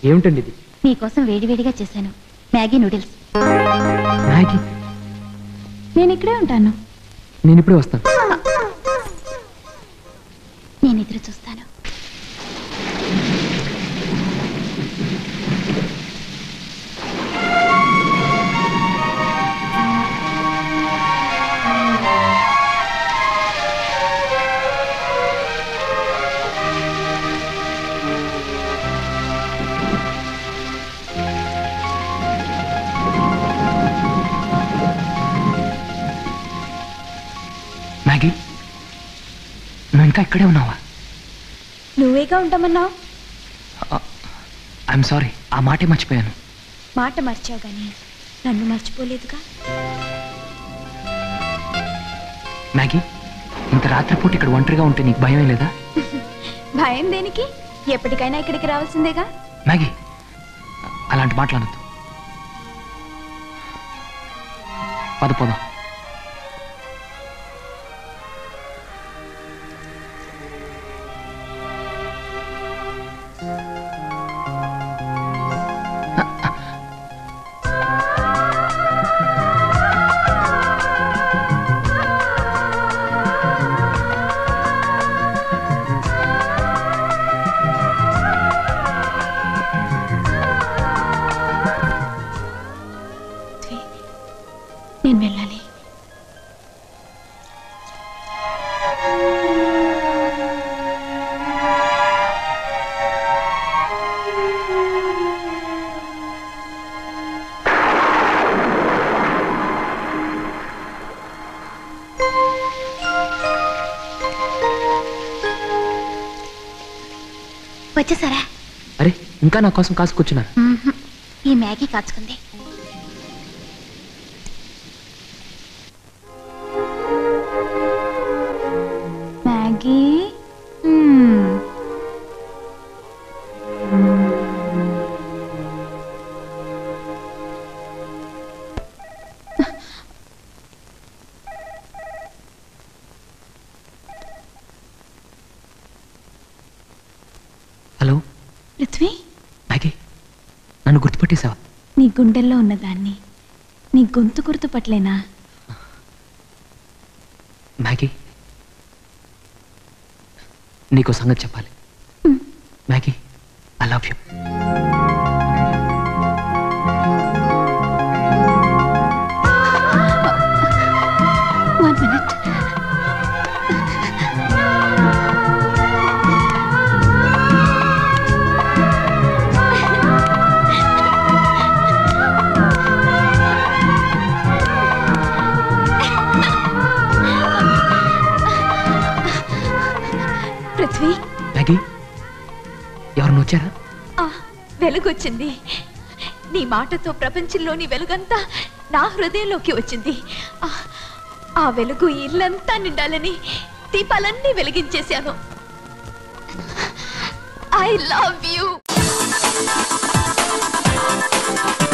ఏమిటండి ఇది నీకోసం వేడివేడిగా చేశాను మ్యాగీ నూడిల్స్ మ్యాగీ నేను ఇక్కడే ఉంటాను నేను ఇప్పుడే వస్తాను నేను ఎదురు చూస్తాను మ్యాగీ నువ్వు ఇంకా ఇక్కడే ఉన్నావా నువ్వేగా ఉంటామన్నావు ఐఎమ్ సారీ ఆ మాటే మర్చిపోయాను మాట మర్చావు గాని నన్ను మర్చిపోలేదుగా మ్యాగీ ఇంత రాత్రిపూట ఇక్కడ ఒంటరిగా ఉంటే నీకు భయం లేదా భయం దేనికి ఎప్పటికైనా ఇక్కడికి రావాల్సిందేగా మ్యాగీ అలాంటి మాట్లాడద్దు పద పోదాం నేను వెళ్ళాలి వచ్చేసారా అరే ఇంకా నా కోసం కాసు కూర్చున్నారు మ్మ్హ్. ఈ మ్యాగీ కాచుకుంది మ్యాగీ మ్మ్. హలో పృథ్వీ మ్యాగీ నన్ను గుర్తుపట్టేశావా నీ గుండెల్లో ఉన్నదాన్ని నీ గొంతు గుర్తుపట్లేనా మ్యాగీ నీకో సంగతి చెప్పాలి Maggie I love you one minute Prithvi Maggie ఎవరిని వచ్చారా ఆ వెలుగొచ్చింది నీ మాటతో ప్రపంచంలోని వెలుగంతా నా హృదయంలోకి వచ్చింది ఆ, ఆ వెలుగు ఈ ఇల్లంతా నిండాలని దీపాలన్నీ వెలిగించేశాను ఐ లవ్ యూ